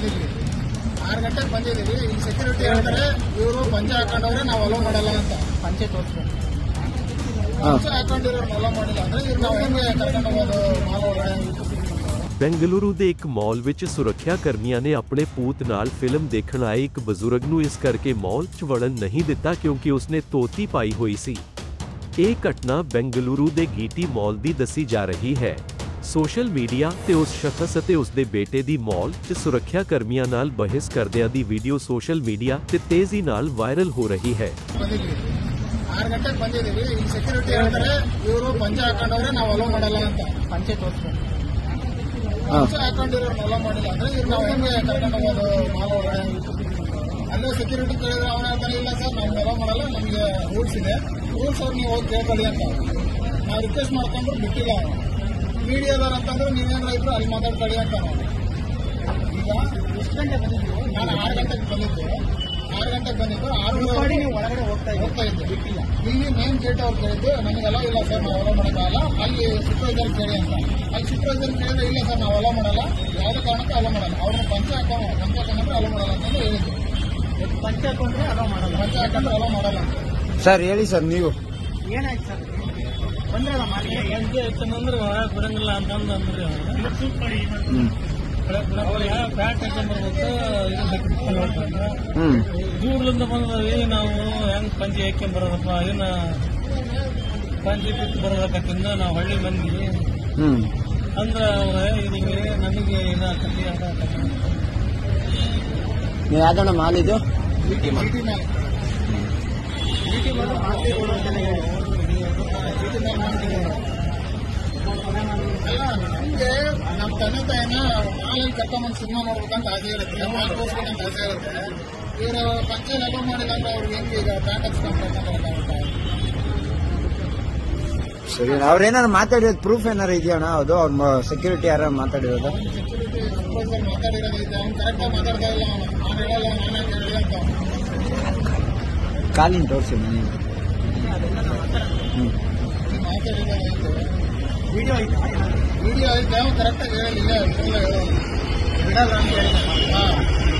ಬಂದಿದ್ವಿ ಆರು ಗಂಟೆಗೆ ಬಂದಿದ್ದೀವಿ ಈಗ ಸೆಕ್ಯೂರಿಟಿ ಹೇಳ್ತಾರೆ ಇವರು ಪಂಚೆ ಹಾಕೊಂಡವ್ರೆ ನಾವು ಅಲೋ ಮಾಡಲ್ಲ ಅಂತ ಪಂಚೆ ತೋರಿಸ್ಬೇಕು ಪಂಚೆ ಹಾಕೊಂಡಿರೋರ್ನ ಅಲೋ ಮಾಡಿಲ್ಲ ಅಂದ್ರೆ ಇವ್ರು ನಾವು ಹೆಂಗೆ ಕರ್ಕೊಂಡು ಹೋಗೋದು ಮಾಲ್ ಒಳಗಡೆ ਬੈਂਗਲੁਰੂ ਦੇ ਇੱਕ ਮਾਲ ਵਿੱਚ ਸੁਰੱਖਿਆ ਕਰਮੀਆਂ ਨੇ ਆਪਣੇ ਪੂਤ ਨਾਲ ਫਿਲਮ ਦੇਖਣ ਆਏ ਇੱਕ ਬਜ਼ੁਰਗ ਨੂੰ ਇਸ ਕਰਕੇ ਮਾਲ 'ਚ ਵੜਨ ਨਹੀਂ ਦਿੱਤਾ ਕਿਉਂਕਿ ਉਸਨੇ ਧੋਤੀ ਪਾਈ ਹੋਈ ਸੀ ਇਹ ਘਟਨਾ ਬੈਂਗਲੁਰੂ ਦੇ ਗੀਟੀ ਮਾਲ ਦੀ ਦੱਸੀ ਜਾ ਰਹੀ ਹੈ ਸੋਸ਼ਲ ਮੀਡੀਆ ਤੇ ਉਸ ਸ਼ਖਸ ਅਤੇ ਉਸ ਦੇ ਬੇਟੇ ਦੀ ਮਾਲ 'ਚ ਸੁਰੱਖਿਆ ਕਰਮੀਆਂ ਨਾਲ ਬਹਿਸ ਕਰਦਿਆਂ ਦੀ ਵੀਡੀਓ ਸੋਸ਼ਲ ਮੀਡੀਆ ਤੇ ਤੇਜ਼ੀ ਨਾਲ ਵਾਇਰਲ ਹੋ ਰਹੀ ਹੈ ಬಂದಿದ್ವಿ ಆರು ಗಂಟೆಗೆ ಬಂದಿದ್ದೀವಿ ಈಗ ಸೆಕ್ಯೂರಿಟಿ ಹೇಳ್ತಾರೆ ಇವರು ಪಂಚೆ ಹಾಕೊಂಡವ್ರೆ ನಾವು ಅಲೋ ಮಾಡಲ್ಲ ಅಂತ ಪಂಚೆ ತೋರಿಸ್ಬೇಕು ಪಂಚೆ ಹಾಕೊಂಡಿರೋರ್ನ ಅಲೋ ಮಾಡಿಲ್ಲ ಅಂದ್ರೆ ಇವ್ರು ನಾವು ಹೆಂಗೆ ಕರ್ಕೊಂಡು ಹೋಗೋದು ಮಾಲ್ ಒಳಗಡೆ ಅಲ್ಲೇ ಸೆಕ್ಯೂರಿಟಿ ಕೇಳಿದ್ರೆ ಅವನ ಹೇಳ್ತಾನೆ ಇಲ್ಲ ಸರ್ ನಮ್ಗೆ ಅಲೋ ಮಾಡಲ್ಲ ನಮಗೆ ರೂಲ್ಸ್ ಇದೆ ರೂಲ್ಸ್ ಅವ್ರು ನೀವು ಹೋಗಿ ಕೇಳ್ಕೊಳ್ಳಿ ಅಂತ ನಾವು ರಿಕ್ವೆಸ್ಟ್ ಮಾಡ್ಕೊಂಡ್ರು ಬಿಟ್ಟಿಲ್ಲ ಅವನು ಮೀಡಿಯಾದವ್ರು ಅಂತಂದ್ರೆ ನೀವೇನಾರ ಇದ್ರು ಅಲ್ಲಿ ಮಾತಾಡ್ಕೊಳ್ಳಿ ಅಂತ ನಾವು ಈಗ ಎಷ್ಟು ಗಂಟೆ ಬಂದಿದ್ದು ನಾನು ಆರು ಗಂಟೆಗೆ ಬಂದಿದ್ದು ಆರು ಗಂಟೆಗೆ ಬಂದಿದ್ದು ಆರು ಮಾಡಿ ನೀವು ಒಳಗಡೆ ಹೋಗ್ತಾ ಇದ್ದೀವಿ ಹೋಗ್ತಾ ಇದ್ದೆ ಬಿಟ್ಟಿಲ್ಲ ಇಲ್ಲಿ ಮೇನ್ ಗೇಟ್ ಅವ್ರು ಕೇಳಿದ್ದು ನಮಗೆಲ್ಲ ಇಲ್ಲ ಸರ್ ನಾವು ಅಲೋ ಮಾಡೋಕ್ಕಾಗಲ್ಲ ಅಲ್ಲಿ ಸೂಪರ್ವೈಸರ್ ಕೇಳಿ ಅಂತ ಅಲ್ಲಿ ಸೂಪರ್ವೈಸರ್ ಕೇಳಿದ್ರೆ ಇಲ್ಲ ಸರ್ ನಾವು ಅಲೋ ಮಾಡಲ್ಲ ಯಾವುದೇ ಕಾರಣಕ್ಕೂ ಅಲೋ ಮಾಡಲ್ಲ ಅವ್ರನ್ನ ಪಂಚ ಹಾಕೋ ಪಂಚ ಹಾಕೊಂಡ್ರೆ ಅಲೋ ಮಾಡಲ್ಲ ಅಂತ ಹೇಳಿದ್ರು ಪಂಚೆ ಹಾಕೊಂಡ್ರೆ ಅಲೋ ಮಾಡಲ್ಲ ಪಂಚ ಹಾಕೊಂಡ್ರೆ ಅಲೋ ಮಾಡಲ್ಲ ಅಂತ ಸರ್ ಹೇಳಿ ಸರ್ ನೀವು ಏನಾಯ್ತು ಸರ್ ಬಂದ್ರಲ್ಲ ಮಾಲಿಗೆ ಹೆಜ್ಜೆ ಹೆಚ್ಚಂದ್ರೆ ಒಳಗೆ ಬಿಡಂಗಿಲ್ಲ ಅಂತಂದು ಅಂದ್ರೆ ಹ್ಮ್ ಪ್ಯಾಟ್ ಹಾಕೊಂಡ್ಬರ್ಬೇಕು ಇದು ಹಾಕೊಂಡ್ಬರ್ಬೇಕು ಹ್ಮ್ ದೂರದಿಂದ ಬಂದವಿ ನಾವು ಹೆಂಗ್ ಪಂಚಿ ಹಾಕೊಂಡ್ ಬರೋದಪ್ಪ ಏನ ಪಂಚಿ ಬಿಟ್ಟು ಬರೋದಕ್ಕಿಂತ ನಾವು ಹಳ್ಳಿ ಮಂದಿ ಹ್ಮ್ ಅಂದ್ರ ಅವ್ರ ಹಿಂಗೆ ನಮಗೆ ಇದಾಕತಿ ಅದಾಕತಿ ನೀವು ಯಾವ್ದಣ್ಣ ಮಾಲ್ ಇದು ಬಿಟಿ ಮೇಲೆ ಡ್ಯೂಟಿ ಬಂದು ಮಾಸ್ತಿ ಕೊಡು ಅಂತಾನೆ ಹೇಳಿ ಬಿಟಿ ಮೇಲೆ ಮಾಡ್ತೀವಿ ಅಲ್ಲ ನಮ್ಗೆ ನಮ್ಮ ತಂದೆ ತಾಯಿನ ಮಾಲಲ್ಲಿ ಕರ್ಕೊಂಬಂದು ಸಿನಿಮಾ ನೋಡ್ಬೇಕಂತ ಆಸೆ ಇರುತ್ತೆ ಮಾಲ್ ತೋರಿಸ್ಬೇಕಂತ ಆಸೆ ಇರುತ್ತೆ ಇವರು ಪಂಚೆಲ್ ಅಲೋ ಮಾಡಿಲ್ಲ ಅಂದ್ರೆ ಅವ್ರಿಗೆ ಹೆಂಗೆ ಈಗ ಪ್ಯಾಂಟ್ ಹಚ್ಕೊಂಡ್ಬರ್ಬೇಕಾಗುತ್ತೆ ಸರಿ ಅವ್ರೇನಾರು ಮಾತಾಡಿರೋದು ಪ್ರೂಫ್ ಏನಾರು ಇದೆಯಣ್ಣ ಅದು ಅವ್ರ ಸೆಕ್ಯೂರಿಟಿ ಯಾರು ಮಾತಾಡಿರೋದು ಸೆಕ್ಯೂರಿಟಿ ಸೂಪರ್ವೈಸರ್ ಮಾತಾಡಿರೋದು ಇದೆ ಅವ್ನು ಕರೆಕ್ಟಾಗಿ ಮಾತಾಡ್ತಾ ಇಲ್ಲ ಅವನು ನಾನು ಹೇಳಲ್ಲ ನಾನೇ ಹೇಳಿ ಅಂತ ಕಾಲಿನ ತೋರಿಸಿ ನನಗೆ ಹ್ಮ್ ಅವ್ನು ಮಾತಾಡಿರೋದು ಐತೆ ವಿಡಿಯೋ ಐತಾ ವಿಡಿಯೋ ಐತೆ ಅವ್ನು ಕರೆಕ್ಟಾಗಿ ಹೇಳಿಲ್ಲ ಇಲ್ಲ ಹೇಳೋನು ಬಿಡಲ್ಲ ಅಂತ ಹೇಳಿದ ಹಾಂ